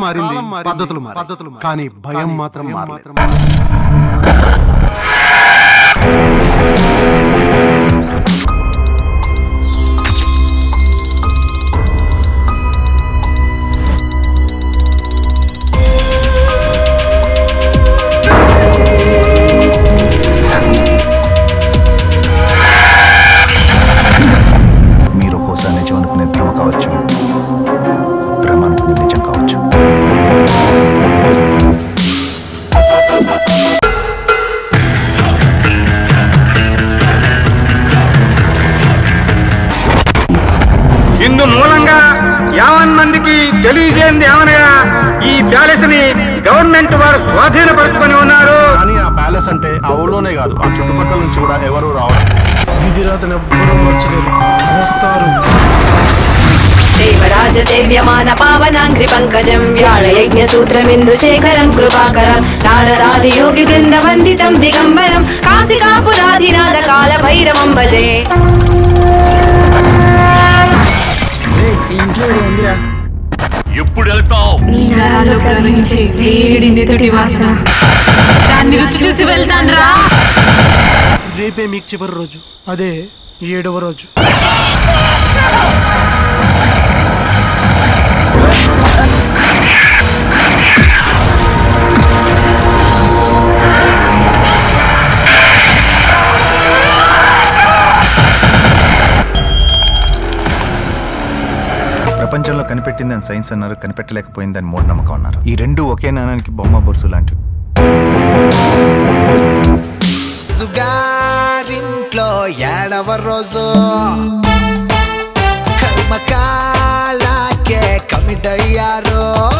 మారింది పద్ధతులు పద్ధతులు కానీ భయం మాత్రం మారలేదు మీరు ఒక్కోసారి నిజం అనుకునే భ్రమ కావచ్చు భ్రమ అనుకునే నిజం కావచ్చు ఇందు మూలంగా యావన్ మందికి తెలియజేయండి ఏమనగా ఈ ప్యాలెస్ ని గవర్నమెంట్ వారు స్వాధీనపరుచుకొని ఉన్నారు కానీ ఆ ప్యాలెస్ అంటే ఆ ఊళ్ళోనే కాదు ఆ చుట్టుపక్కల నుంచి కూడా ఎవరు రావడం విధిరాతను ఎవ్వరూ మార్చలేరు వస్తారు దేవరాజ సేవ్యమాన పావనాంగ్రి పంకజం వ్యాళ యజ్ఞ సూత్రమిందు శేఖరం కృపాకరం నారదాది యోగి బృంద వందితం దిగంబరం కాశికాపురాధినాథ కాల భైరవం భజే ఎప్పుడు వెళ్తావు నీ నరాల్లో ప్రవహించే వేడి నెతటి వాసన దాన్ని రుచి చూసి వెళ్తాను రా రేపే మీకు చివరి రోజు అదే ఏడవ రోజు ప్రపంచంలో కనిపెట్టిందని సైన్స్ అన్నారు కనిపెట్టలేకపోయిందని మూఢనమ్మకం అన్నారు ఈ రెండు ఒకే నాణానికి బొమ్మ బొరుసు లాంటివి సుగారింట్లో ఏడవ రోజు కర్మకాలాకే కమిట్ అయ్యారు